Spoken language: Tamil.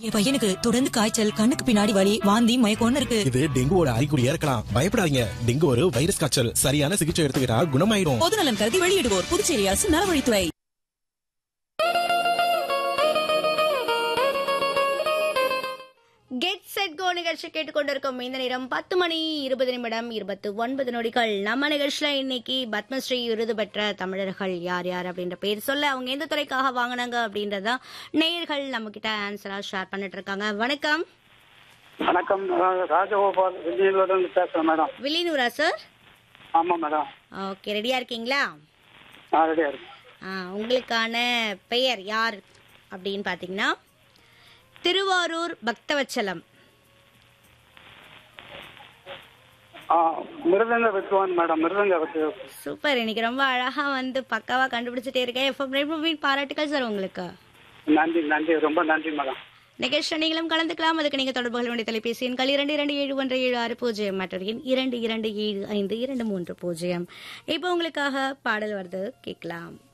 என் பையனுக்கு தொடர்ந்து காய்ச்சல் கண்ணுக்கு பின்னாடி வலி வாந்தி மயக்கம்னு இருக்கு இது டெங்குவோட அறிகுறியா இருக்கலாம் பயப்படாதீங்க டெங்கு ஒரு வைரஸ் காய்ச்சல் சரியான சிகிச்சை எடுத்துக்கிட்டா குணமாயிரும் பொதுநலன் கருதி வெளியிடுவோர் புதுச்சேரி அரசு நலவழித்துறை கெட் செட் கோ நிகழ்ச்சி கேட்டுக்கொண்டிருக்கும் இந்த நேரம் பத்து மணி இருபது நிமிடம் இருபத்து ஒன்பது நொடிகள் நம்ம நிகழ்ச்சியில இன்னைக்கு பத்மஸ்ரீ விருது பெற்ற தமிழர்கள் யார் யார் அப்படின்ற பேர் சொல்ல அவங்க எந்த துறைக்காக வாங்கினாங்க அப்படின்றத நேயர்கள் நம்ம கிட்ட ஆன்சரா ஷேர் பண்ணிட்டு இருக்காங்க வணக்கம் வணக்கம் நான் ராஜகோபால் விஜயலோடன் பேசுறேன் மேடம் வில்லியனூரா சார் ஆமா மேடம் ஓகே ரெடியா இருக்கீங்களா நான் ரெடியா இருக்கேன் ஆ, உங்களுக்கான பெயர் யார் அப்படின்னு பார்த்தீங்கன்னா திருவாரூர் பக்தவச்சலம் ஆ மிருதங்க வித்வான் மேடம் மிருதங்க வித்வான் சூப்பர் இன்னைக்கு ரொம்ப அழகா வந்து பக்காவா கண்டுபிடிச்சிட்டே இருக்கேன் எஃப்எம் ரெண்டு பாராட்டுகள் சார் உங்களுக்கு நன்றி நன்றி ரொம்ப நன்றி மேடம் நிகழ்ச்சி நீங்களும் கலந்துக்கலாம் அதுக்கு நீங்க தொடர்பு கொள்ள வேண்டிய தொலைபேசி எண்கள் இரண்டு இரண்டு ஏழு ஒன்று ஏழு ஆறு பூஜ்ஜியம் மற்றொரு எண் இரண்டு இரண்டு ஏழு ஐந்து இரண்டு மூன்று பூஜ்ஜியம் இப்போ உங்களுக்காக பாடல் வருது கேட்கலாம்